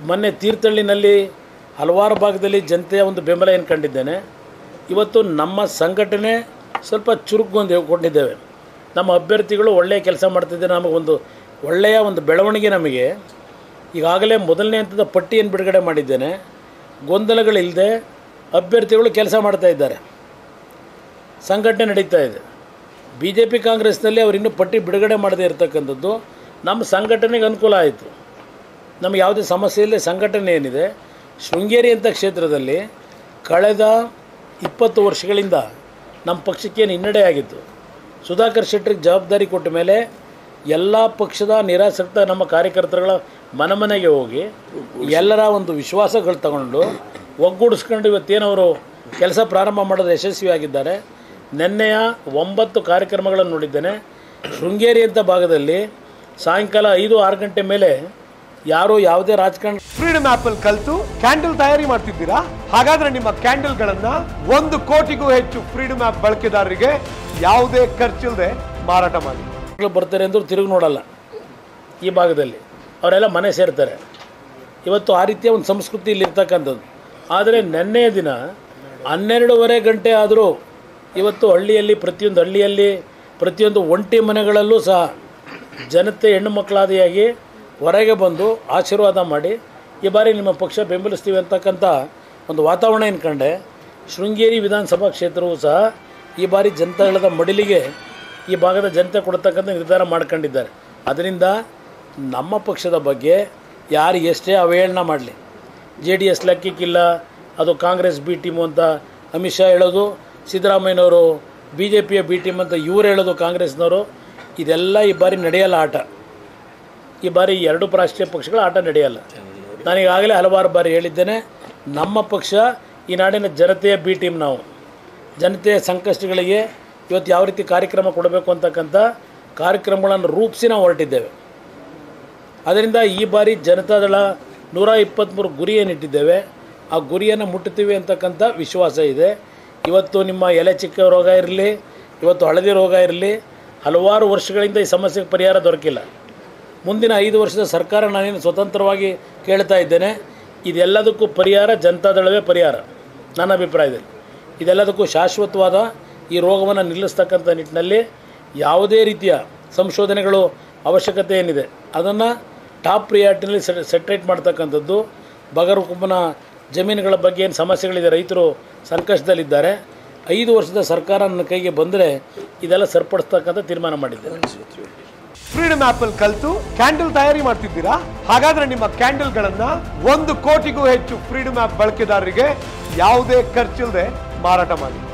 ಮೊನ್ನೆ ತೀರ್ಥಹಳ್ಳಿನಲ್ಲಿ ಹಲವಾರು ಭಾಗದಲ್ಲಿ ಜನತೆಯ ಒಂದು ಬೆಂಬಲ ಏನು ಕಂಡಿದ್ದೇನೆ ಇವತ್ತು ನಮ್ಮ ಸಂಘಟನೆ ಸ್ವಲ್ಪ ಚುರುಕುಗೊಂದು ಕೊಂಡಿದ್ದೇವೆ ನಮ್ಮ ಅಭ್ಯರ್ಥಿಗಳು ಒಳ್ಳೆಯ ಕೆಲಸ ಮಾಡ್ತಿದ್ದಾರೆ ನಮಗೊಂದು ಒಳ್ಳೆಯ ಒಂದು ಬೆಳವಣಿಗೆ ನಮಗೆ ಈಗಾಗಲೇ ಮೊದಲನೇ ಹಂತದ ಪಟ್ಟಿಯನ್ನು ಬಿಡುಗಡೆ ಮಾಡಿದ್ದೇನೆ ಗೊಂದಲಗಳಿಲ್ಲದೆ ಅಭ್ಯರ್ಥಿಗಳು ಕೆಲಸ ಮಾಡ್ತಾ ಇದ್ದಾರೆ ಸಂಘಟನೆ ನಡೀತಾ ಇದೆ ಬಿ ಜೆ ಪಿ ಕಾಂಗ್ರೆಸ್ನಲ್ಲಿ ಅವ್ರು ಇನ್ನೂ ಪಟ್ಟಿ ಬಿಡುಗಡೆ ಮಾಡದೇ ಇರತಕ್ಕಂಥದ್ದು ನಮ್ಮ ಸಂಘಟನೆಗೆ ಅನುಕೂಲ ಆಯಿತು ನಮಗೆ ಯಾವುದೇ ಸಮಸ್ಯೆ ಇಲ್ಲ ಸಂಘಟನೆ ಏನಿದೆ ಶೃಂಗೇರಿ ಅಂತ ಕ್ಷೇತ್ರದಲ್ಲಿ ಕಳೆದ ಇಪ್ಪತ್ತು ವರ್ಷಗಳಿಂದ ನಮ್ಮ ಪಕ್ಷಕ್ಕೇನು ಹಿನ್ನಡೆ ಆಗಿತ್ತು ಸುಧಾಕರ್ ಶೆಟ್ಟರಿಗೆ ಜವಾಬ್ದಾರಿ ಕೊಟ್ಟ ಮೇಲೆ ಎಲ್ಲ ಪಕ್ಷದ ನಿರಾಸಕ್ತ ನಮ್ಮ ಕಾರ್ಯಕರ್ತರುಗಳ ಮನೆ ಮನೆಗೆ ಹೋಗಿ ಎಲ್ಲರ ಒಂದು ವಿಶ್ವಾಸಗಳು ತಗೊಂಡು ಒಗ್ಗೂಡಿಸ್ಕೊಂಡು ಇವತ್ತೇನವರು ಕೆಲಸ ಪ್ರಾರಂಭ ಮಾಡೋದು ಯಶಸ್ವಿಯಾಗಿದ್ದಾರೆ ನಿನ್ನೆಯ ಒಂಬತ್ತು ಕಾರ್ಯಕ್ರಮಗಳನ್ನು ನೋಡಿದ್ದೇನೆ ಶೃಂಗೇರಿ ಅಂತ ಭಾಗದಲ್ಲಿ ಸಾಯಂಕಾಲ ಐದು ಆರು ಗಂಟೆ ಮೇಲೆ ಯಾರೂ ಯಾವುದೇ ರಾಜಕಾರಣ ಫ್ರೀಡಮ್ ಆಪ್ ಅಲ್ಲಿ ಕಲ್ತು ಕ್ಯಾಂಡಲ್ ತಯಾರಿ ಮಾಡ್ತಿದ್ದೀರಾ ಹಾಗಾದ್ರೆ ನಿಮ್ಮ ಕ್ಯಾಂಡಲ್ ಗಳನ್ನ ಒಂದು ಕೋಟಿಗೂ ಹೆಚ್ಚು ಫ್ರೀಡಮ್ ಆಪ್ ಬಳಕೆದಾರರಿಗೆ ಯಾವುದೇ ಖರ್ಚಿಲ್ಲದೆ ಮಾರಾಟ ಮಾಡಿ ಮಕ್ಕಳು ಬರ್ತಾರೆ ಅಂದರೂ ತಿರುಗಿ ನೋಡಲ್ಲ ಈ ಭಾಗದಲ್ಲಿ ಅವರೆಲ್ಲ ಮನೆ ಸೇರ್ತಾರೆ ಇವತ್ತು ಆ ರೀತಿಯ ಒಂದು ಸಂಸ್ಕೃತಿ ಇಲ್ಲಿರ್ತಕ್ಕಂಥದ್ದು ಆದರೆ ನೆನ್ನೆಯ ದಿನ ಹನ್ನೆರಡೂವರೆ ಗಂಟೆ ಆದರೂ ಇವತ್ತು ಹಳ್ಳಿಯಲ್ಲಿ ಪ್ರತಿಯೊಂದು ಹಳ್ಳಿಯಲ್ಲಿ ಪ್ರತಿಯೊಂದು ಒಂಟಿ ಮನೆಗಳಲ್ಲೂ ಸಹ ಜನತೆ ಹೆಣ್ಣು ಮಕ್ಕಳಾದಿಯಾಗಿ ಹೊರಗೆ ಬಂದು ಆಶೀರ್ವಾದ ಮಾಡಿ ಈ ಬಾರಿ ನಿಮ್ಮ ಪಕ್ಷ ಬೆಂಬಲಿಸ್ತೀವಿ ಅಂತಕ್ಕಂಥ ಒಂದು ವಾತಾವರಣ ಏನು ಕಂಡೆ ಶೃಂಗೇರಿ ವಿಧಾನಸಭಾ ಕ್ಷೇತ್ರವೂ ಸಹ ಈ ಬಾರಿ ಜನತಾದಳದ ಮಡಿಲಿಗೆ ಈ ಭಾಗದ ಜನತೆ ಕೊಡ್ತಕ್ಕಂಥ ನಿರ್ಧಾರ ಮಾಡ್ಕೊಂಡಿದ್ದಾರೆ ಅದರಿಂದ ನಮ್ಮ ಪಕ್ಷದ ಬಗ್ಗೆ ಯಾರು ಎಷ್ಟೇ ಅವಹೇಳನ ಮಾಡಲಿ ಜೆ ಡಿ ಎಸ್ ಲೆಕ್ಕಕ್ಕಿಲ್ಲ ಅದು ಕಾಂಗ್ರೆಸ್ ಬಿ ಟೀಮು ಅಂತ ಅಮಿತ್ ಶಾ ಹೇಳೋದು ಸಿದ್ದರಾಮಯ್ಯನವರು ಬಿ ಜೆ ಪಿಯ ಬಿ ಟೀಮ್ ಅಂತ ಇವ್ರು ಹೇಳೋದು ಕಾಂಗ್ರೆಸ್ನವರು ಇದೆಲ್ಲ ಈ ಬಾರಿ ನಡೆಯಲ್ಲ ಆಟ ಈ ಬಾರಿ ಎರಡು ರಾಷ್ಟ್ರೀಯ ಪಕ್ಷಗಳ ಆಟ ನಡೆಯಲ್ಲ ನಾನೀಗಾಗಲೇ ಹಲವಾರು ಬಾರಿ ಹೇಳಿದ್ದೇನೆ ನಮ್ಮ ಪಕ್ಷ ಈ ನಾಡಿನ ಜನತೆಯ ಬಿ ಟೀಮ್ ನಾವು ಜನತೆಯ ಸಂಕಷ್ಟಗಳಿಗೆ ಇವತ್ತು ಯಾವ ರೀತಿ ಕಾರ್ಯಕ್ರಮ ಕೊಡಬೇಕು ಅಂತಕ್ಕಂಥ ಕಾರ್ಯಕ್ರಮಗಳನ್ನು ರೂಪಿಸಿ ನಾವು ಹೊರಟಿದ್ದೇವೆ ಅದರಿಂದ ಈ ಬಾರಿ ಜನತಾದಳ ನೂರ ಇಪ್ಪತ್ತ್ಮೂರು ಗುರಿ ಏನಿಟ್ಟಿದ್ದೇವೆ ಆ ಗುರಿಯನ್ನು ಮುಟ್ಟುತ್ತೀವಿ ಅಂತಕ್ಕಂಥ ವಿಶ್ವಾಸ ಇದೆ ಇವತ್ತು ನಿಮ್ಮ ಎಲೆ ಚಿಕ್ಕ ರೋಗ ಇರಲಿ ಇವತ್ತು ಹಳದಿ ರೋಗ ಇರಲಿ ಹಲವಾರು ವರ್ಷಗಳಿಂದ ಈ ಸಮಸ್ಯೆಗೆ ಪರಿಹಾರ ದೊರಕಿಲ್ಲ ಮುಂದಿನ ಐದು ವರ್ಷದ ಸರ್ಕಾರ ನಾನೇನು ಸ್ವತಂತ್ರವಾಗಿ ಕೇಳ್ತಾ ಇದ್ದೇನೆ ಇದೆಲ್ಲದಕ್ಕೂ ಪರಿಹಾರ ಜನತಾದಳವೇ ಪರಿಹಾರ ನನ್ನ ಅಭಿಪ್ರಾಯದಲ್ಲಿ ಇದೆಲ್ಲದಕ್ಕೂ ಶಾಶ್ವತವಾದ ಈ ರೋಗವನ್ನು ನಿಲ್ಲಿಸ್ತಕ್ಕಂಥ ನಿಟ್ಟಿನಲ್ಲಿ ಯಾವುದೇ ರೀತಿಯ ಸಂಶೋಧನೆಗಳು ಅವಶ್ಯಕತೆ ಏನಿದೆ ಅದನ್ನು ಟಾಪ್ ಪ್ರಿಯಾರಿಟಿನಲ್ಲಿ ಸೆಟ್ರೇಟ್ ಮಾಡ್ತಕ್ಕಂಥದ್ದು ಬಗರುಕುಂಬನ ಜಮೀನುಗಳ ಬಗ್ಗೆ ಏನು ಸಮಸ್ಯೆಗಳಿದೆ ರೈತರು ಸಂಕಷ್ಟದಲ್ಲಿದ್ದಾರೆ ಐದು ವರ್ಷದ ಸರ್ಕಾರ ನನ್ನ ಕೈಗೆ ಬಂದರೆ ಇದೆಲ್ಲ ಸರಿಪಡಿಸ್ತಕ್ಕಂಥ ತೀರ್ಮಾನ ಮಾಡಿದ್ದೇನೆ ಫ್ರೀಡಮ್ ಆಪ್ ಅಲ್ಲಿ ಕಲ್ತು ಕ್ಯಾಂಡಲ್ ತಯಾರಿ ಮಾಡ್ತಿದ್ದೀರಾ ಹಾಗಾದ್ರೆ ನಿಮ್ಮ ಕ್ಯಾಂಡಲ್ ಗಳನ್ನ ಒಂದು ಕೋಟಿಗೂ ಹೆಚ್ಚು ಫ್ರೀಡಮ್ ಆಪ್ ಬಳಕೆದಾರರಿಗೆ ಯಾವುದೇ ಖರ್ಚಿಲ್ಲದೆ ಮಾರಾಟ ಮಾಡಿ